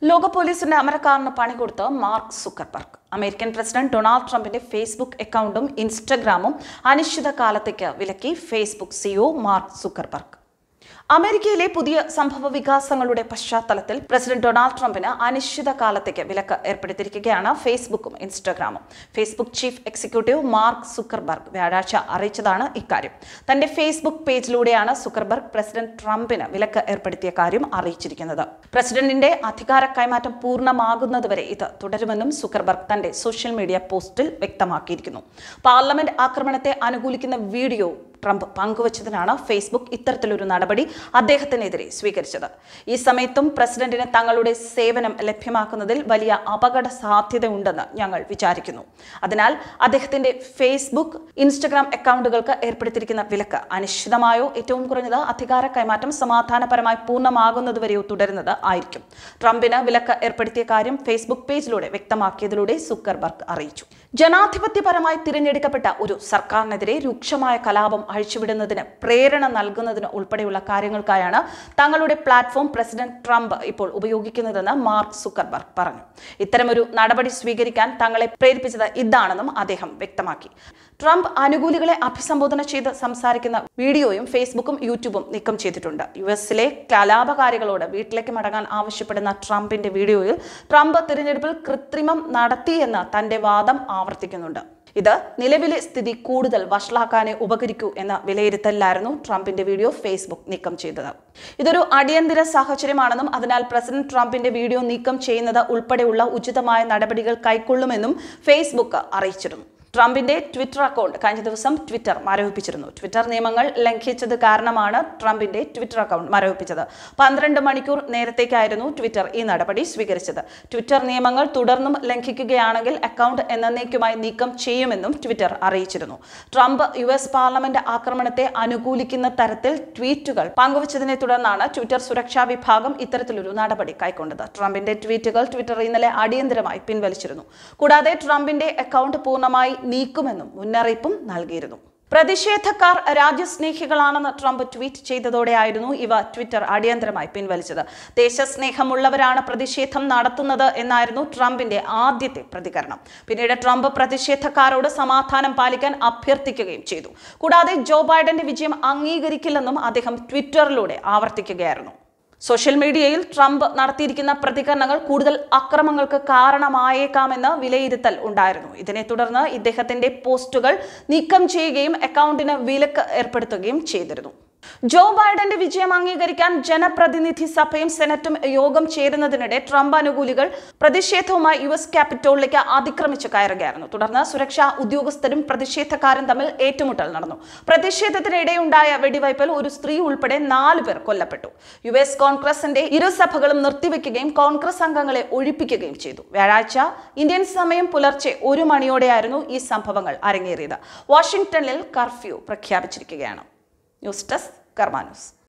ലോക പോലീസിന്റെ അമരക്കാരന് പണി കൊടുത്ത് Mark Zuckerberg American president Donald ട്രംപിന്റെ ഫേസ്ബുക്ക് അക്കൗണ്ടും ഇൻസ്റ്റഗ്രാമും അനിശ്ചിതകാലത്തേക്ക് വിലക്കി ഫേസ്ബുക്ക് സിഇഒ മാർക്ക് സുക്കർബർഗ് അമേരിക്കയിലെ പുതിയ സംഭവ വികാസങ്ങളുടെ പശ്ചാത്തലത്തിൽ പ്രസിഡന്റ് ഡൊണാൾഡ് ട്രംപിന് അനിശ്ചിതകാലത്തേക്ക് വിലക്ക് ഏർപ്പെടുത്തിയിരിക്കുകയാണ് ഫേസ്ബുക്കും ഇൻസ്റ്റഗ്രാമും Facebook chief executive Mark Zuckerberg വ്യാഴാഴ്ച അറിയിച്ചതാണ് ഇക്കാര്യം തന്റെ ഫേസ്ബുക്ക് പേജിലൂടെയാണ് സുക്കർബർഗ് പ്രസിഡന്റ് ട്രംപിന് വിലക്ക് ഏർപ്പെടുത്തിയ കാര്യം അറിയിച്ചിരിക്കുന്നത് പ്രസിഡന്റിന്റെ അധികാര കൈമാറ്റം പൂർണ്ണമാകുന്നതുവരെ ഇത് തുടരുമെന്നും സുക്കർബർഗ് തന്റെ സോഷ്യൽ മീഡിയ പോസ്റ്റിൽ വ്യക്തമാക്കിയിരിക്കുന്നു പാർലമെന്റ് ആക്രമണത്തെ അനുകൂലിക്കുന്ന വീഡിയോ ട്രംപ് പങ്കുവച്ചതിനാണ് ഫേസ്ബുക്ക് ഇത്തരത്തിലൊരു നടപടി അദ്ദേഹത്തിനെതിരെ സ്വീകരിച്ചത് ഈ സമയത്തും പ്രസിഡന്റിന് തങ്ങളുടെ സേവനം ലഭ്യമാക്കുന്നതിൽ വലിയ അപകട സാധ്യതയുണ്ടെന്ന് ഞങ്ങൾ വിചാരിക്കുന്നു അതിനാൽ അദ്ദേഹത്തിന്റെ ഫേസ്ബുക്ക് ഇൻസ്റ്റഗ്രാം അക്കൗണ്ടുകൾക്ക് ഏർപ്പെടുത്തിയിരിക്കുന്ന വിലക്ക് അനിശ്ചിതമായോ ഏറ്റവും കുറഞ്ഞത് അധികാര കൈമാറ്റം സമാധാനപരമായി പൂർണ്ണമാകുന്നതുവരെയോ തുടരുന്നത് ആയിരിക്കും ട്രംപിന് വിലക്ക് ഏർപ്പെടുത്തിയ കാര്യം ഫേസ്ബുക്ക് പേജിലൂടെ വ്യക്തമാക്കിയതിലൂടെ സുക്കർബർഗ് അറിയിച്ചു ജനാധിപത്യപരമായി തിരഞ്ഞെടുക്കപ്പെട്ട ഒരു സർക്കാരിനെതിരെ രൂക്ഷമായ കലാപം അഴിച്ചുവിടുന്നതിന് പ്രേരണ നൽകുന്നതിന് ഉൾപ്പെടെയുള്ള കാര്യങ്ങൾക്കായാണ് തങ്ങളുടെ പ്ലാറ്റ്ഫോം പ്രസിഡന്റ് ട്രംപ് ഇപ്പോൾ ഉപയോഗിക്കുന്നതെന്ന് മാർക്ക് സുക്കർബർഗ് പറഞ്ഞു ഇത്തരമൊരു നടപടി സ്വീകരിക്കാൻ തങ്ങളെ പ്രേരിപ്പിച്ചത് ഇതാണെന്നും അദ്ദേഹം വ്യക്തമാക്കി ട്രംപ് അനുകൂലികളെ അഭിസംബോധന ചെയ്ത് സംസാരിക്കുന്ന വീഡിയോയും ഫേസ്ബുക്കും യൂട്യൂബും നീക്കം ചെയ്തിട്ടുണ്ട് യു എസിലെ കലാപകാരികളോട് വീട്ടിലേക്ക് മടങ്ങാൻ ആവശ്യപ്പെടുന്ന ട്രംപിന്റെ വീഡിയോയിൽ ട്രംപ് തിരഞ്ഞെടുപ്പിൽ കൃത്രിമം നടത്തിയെന്ന് തന്റെ വാദം ആവർത്തിക്കുന്നുണ്ട് ഇത് നിലവിലെ സ്ഥിതി കൂടുതൽ വഷളാക്കാനേ ഉപകരിക്കൂ എന്ന വിലയിരുത്തലിലായിരുന്നു ട്രംപിന്റെ വീഡിയോ ഫേസ്ബുക്ക് നീക്കം ചെയ്തത് ഇതൊരു അടിയന്തര സാഹചര്യമാണെന്നും അതിനാൽ പ്രസിഡന്റ് ട്രംപിന്റെ വീഡിയോ നീക്കം ചെയ്യുന്നത് ഉൾപ്പെടെയുള്ള ഉചിതമായ നടപടികൾ കൈക്കൊള്ളുമെന്നും ഫേസ്ബുക്ക് അറിയിച്ചിരുന്നു ട്രംപിന്റെ ട്വിറ്റർ അക്കൗണ്ട് കഴിഞ്ഞ ദിവസം ട്വിറ്റർ മരവിപ്പിച്ചിരുന്നു ട്വിറ്റർ നിയമങ്ങൾ ലംഘിച്ചത് കാരണമാണ് ട്രംപിന്റെ ട്വിറ്റർ അക്കൗണ്ട് മരവിപ്പിച്ചത് പന്ത്രണ്ട് മണിക്കൂർ നേരത്തേക്കായിരുന്നു ട്വിറ്റർ ഈ നടപടി സ്വീകരിച്ചത് ട്വിറ്റർ നിയമങ്ങൾ തുടർന്നും ലംഘിക്കുകയാണെങ്കിൽ അക്കൗണ്ട് എന്നേക്കുമായി നീക്കം ചെയ്യുമെന്നും ട്വിറ്റർ അറിയിച്ചിരുന്നു ട്രംപ് യു എസ് പാർലമെന്റ് ആക്രമണത്തെ അനുകൂലിക്കുന്ന തരത്തിൽ ട്വീറ്റുകൾ പങ്കുവച്ചതിനെ തുടർന്നാണ് ട്വിറ്റർ സുരക്ഷാ വിഭാഗം ഇത്തരത്തിലൊരു നടപടി കൈക്കൊണ്ടത് ട്രംപിന്റെ ട്വീറ്റുകൾ ട്വിറ്റർ ഇന്നലെ അടിയന്തരമായി പിൻവലിച്ചിരുന്നു കൂടാതെ ട്രംപിന്റെ അക്കൗണ്ട് പൂർണ്ണമായി നീക്കുമെന്നും മുന്നറിയിപ്പും നൽകിയിരുന്നു പ്രതിഷേധക്കാർ രാജ്യസ്നേഹികളാണെന്ന് ട്രംപ് ട്വീറ്റ് ചെയ്തതോടെയായിരുന്നു ഇവ ട്വിറ്റർ അടിയന്തരമായി പിൻവലിച്ചത് ദേശസ്നേഹമുള്ളവരാണ് പ്രതിഷേധം നടത്തുന്നത് എന്നായിരുന്നു ട്രംപിന്റെ ആദ്യത്തെ പ്രതികരണം പിന്നീട് ട്രംപ് പ്രതിഷേധക്കാരോട് സമാധാനം പാലിക്കാൻ അഭ്യർത്ഥിക്കുകയും ചെയ്തു കൂടാതെ ജോ ബൈഡന്റെ വിജയം അംഗീകരിക്കില്ലെന്നും അദ്ദേഹം ട്വിറ്ററിലൂടെ ആവർത്തിക്കുകയായിരുന്നു സോഷ്യൽ മീഡിയയിൽ ട്രംപ് നടത്തിയിരിക്കുന്ന പ്രതികരണങ്ങൾ കൂടുതൽ അക്രമങ്ങൾക്ക് കാരണമായേക്കാമെന്ന് വിലയിരുത്തൽ ഉണ്ടായിരുന്നു ഇതിനെ തുടർന്ന് ഇദ്ദേഹത്തിന്റെ പോസ്റ്റുകൾ നീക്കം ചെയ്യുകയും അക്കൗണ്ടിന് വിലക്ക് ഏർപ്പെടുത്തുകയും ചെയ്തിരുന്നു ജോ ബൈഡന്റെ വിജയം അംഗീകരിക്കാൻ ജനപ്രതിനിധി സഭയും സെനറ്റും യോഗം ചേരുന്നതിനിടെ ട്രംപ് അനുകൂലികൾ പ്രതിഷേധവുമായി യു എസ് ക്യാപിറ്റോളിലേക്ക് അതിക്രമിച്ച് കയറുകയായിരുന്നു തുടർന്ന് സുരക്ഷാ ഉദ്യോഗസ്ഥരും പ്രതിഷേധക്കാരും തമ്മിൽ ഏറ്റുമുട്ടൽ നടന്നു പ്രതിഷേധത്തിനിടെയുണ്ടായ വെടിവയ്പിൽ ഒരു സ്ത്രീ ഉൾപ്പെടെ നാല് പേർ കൊല്ലപ്പെട്ടു യു എസ് കോൺഗ്രസിന്റെ ഇരു സഭകളും നിർത്തിവെക്കുകയും കോൺഗ്രസ് അംഗങ്ങളെ ഒഴിപ്പിക്കുകയും ചെയ്തു വ്യാഴാഴ്ച ഇന്ത്യൻ സമയം പുലർച്ചെ ഒരു മണിയോടെയായിരുന്നു ഈ സംഭവങ്ങൾ അരങ്ങേറിയത് വാഷിംഗ്ടണിൽ കർഫ്യൂ പ്രഖ്യാപിച്ചിരിക്കുകയാണ് ന്യൂസ് ഡെസ്ക് കർമാ ന്യൂസ്